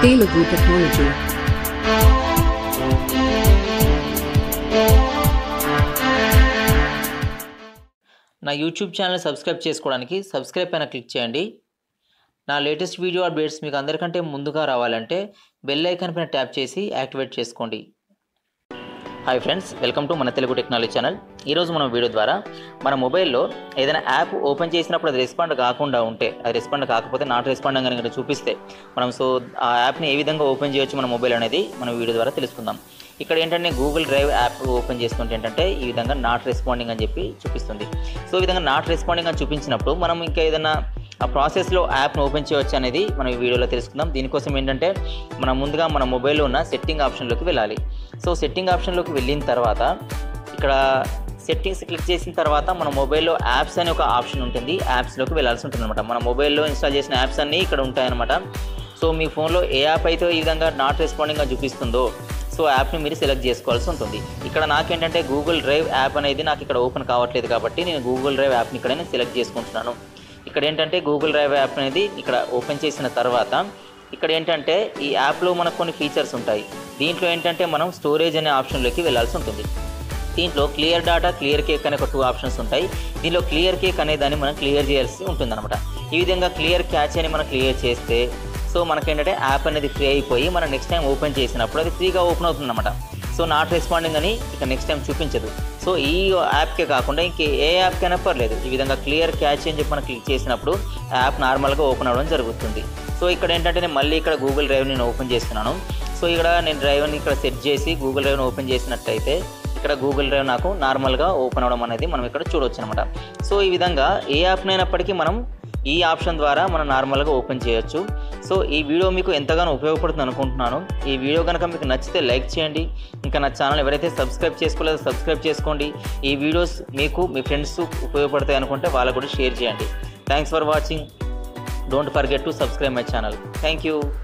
Telugu Technology. నా YouTube channel subscribe చేసుకోవడానికి subscribe పైన క్లిక్ చేయండి నా లేటెస్ట్ వీడియో అప్డేట్స్ మీకు అందరికంటే ముందుగా రావాలంటే బెల్ ఐకాన్ పైన ట్యాప్ చేసి యాక్టివేట్ చేసుకోండి హాయ్ ఫ్రెండ్స్ వెల్కమ్ టు మన తెలుగు టెక్నాలజీ ఛానల్ ఈరోజు మనం వీడియో ద్వారా మన మొబైల్లో ఏదైనా యాప్ ఓపెన్ చేసినప్పుడు అది రెస్పాండ్ కాకుండా ఉంటే అది రెస్పాండ్ కాకపోతే నాట్ రెస్పాండ్ అని కనుక చూపిస్తే మనం సో ఆ యాప్ని ఏ విధంగా ఓపెన్ చేయొచ్చు మన మొబైల్ అనేది మనం వీడియో ద్వారా తెలుసుకుందాం ఇక్కడ ఏంటంటే గూగుల్ డ్రైవ్ యాప్ ఓపెన్ చేస్తుంటే ఏంటంటే ఈ విధంగా నాట్ రెస్పాండింగ్ అని చెప్పి చూపిస్తుంది సో ఈ విధంగా నాట్ రెస్పాండింగ్ అని చూపించినప్పుడు మనం ఇంకా ఏదైనా ఆ ప్రాసెస్లో యాప్ను ఓపెన్ చేయవచ్చు అనేది మనం ఈ వీడియోలో తెలుసుకుందాం దీనికోసం ఏంటంటే మనం ముందుగా మన మొబైల్లో ఉన్న సెట్టింగ్ ఆప్షన్లోకి వెళ్ళాలి సో సెట్టింగ్ ఆప్షన్లోకి వెళ్ళిన తర్వాత ఇక్కడ సెట్టింగ్స్ క్లిక్ చేసిన తర్వాత మన మొబైల్లో యాప్స్ అనే ఒక ఆప్షన్ ఉంటుంది యాప్స్లోకి వెళ్ళాల్సి ఉంటుంది అనమాట మన మొబైల్లో ఇన్స్టాల్ చేసిన యాప్స్ అన్నీ ఇక్కడ ఉంటాయన్నమాట సో మీ ఫోన్లో ఏ యాప్ అయితే ఈ విధంగా నాట్ రెస్పాండింగ్గా చూపిస్తుందో సో యాప్ని మీరు సెలెక్ట్ చేసుకోవాల్సి ఉంటుంది ఇక్కడ నాకేంటంటే గూగుల్ డ్రైవ్ యాప్ అనేది నాకు ఇక్కడ ఓపెన్ కావట్లేదు కాబట్టి నేను గూగుల్ డ్రైవ్ యాప్ని ఇక్కడ నేను సెలెక్ట్ చేసుకుంటున్నాను ఇక్కడ ఏంటంటే గూగుల్ డ్రైవ్ యాప్ అనేది ఇక్కడ ఓపెన్ చేసిన తర్వాత ఇక్కడ ఏంటంటే ఈ యాప్లో మనకు కొన్ని ఫీచర్స్ ఉంటాయి దీంట్లో ఏంటంటే మనం స్టోరేజ్ అనే ఆప్షన్లోకి వెళ్ళాల్సి ఉంటుంది దీంట్లో క్లియర్ డాటా క్లియర్ కేక్ అనే ఒక టూ ఆప్షన్స్ ఉంటాయి దీనిలో క్లియర్ కేక్ అనే దాన్ని మనం క్లియర్ చేయాల్సి ఉంటుందన్నమాట ఈ విధంగా క్లియర్ క్యాచ్ అని మనం క్లియర్ చేస్తే సో మనకేంటంటే యాప్ అనేది ఫ్రీ అయిపోయి మనం నెక్స్ట్ టైం ఓపెన్ చేసినప్పుడు అది ఫ్రీగా ఓపెన్ అవుతుందన్నమాట సో నాట్ రెస్పాండింగ్ అని ఇక నెక్స్ట్ టైం చూపించదు సో ఈ యాప్కే కాకుండా ఇంకే ఏ యాప్కైనా పర్లేదు ఈ విధంగా క్లియర్ క్యాచ్ అని చెప్పి మనం క్లిక్ చేసినప్పుడు యాప్ నార్మల్గా ఓపెన్ అవ్వడం జరుగుతుంది సో ఇక్కడ ఏంటంటే నేను మళ్ళీ ఇక్కడ గూగుల్ డ్రైవ్ నేను ఓపెన్ చేస్తున్నాను సో ఇక్కడ నేను డ్రైవ్ని ఇక్కడ సెట్ చేసి గూగుల్ డ్రైవ్ని ఓపెన్ చేసినట్టయితే ఇక్కడ గూగుల్ డ్రైవ్ నాకు నార్మల్గా ఓపెన్ అవ్వడం అనేది మనం ఇక్కడ చూడవచ్చు అనమాట సో ఈ విధంగా ఏ యాప్నైనప్పటికీ మనం ఈ ఆప్షన్ ద్వారా మనం నార్మల్గా ఓపెన్ చేయొచ్చు సో ఈ వీడియో మీకు ఎంతగానో ఉపయోగపడుతుంది అనుకుంటున్నాను ఈ వీడియో కనుక మీకు నచ్చితే లైక్ చేయండి ఇంకా నా ఛానల్ ఎవరైతే సబ్స్క్రైబ్ చేసుకోలేదో సబ్స్క్రైబ్ చేసుకోండి ఈ వీడియోస్ మీకు మీ ఫ్రెండ్స్ ఉపయోగపడతాయి అనుకుంటే వాళ్ళకు కూడా షేర్ చేయండి thanks for watching don't forget to subscribe my channel thank you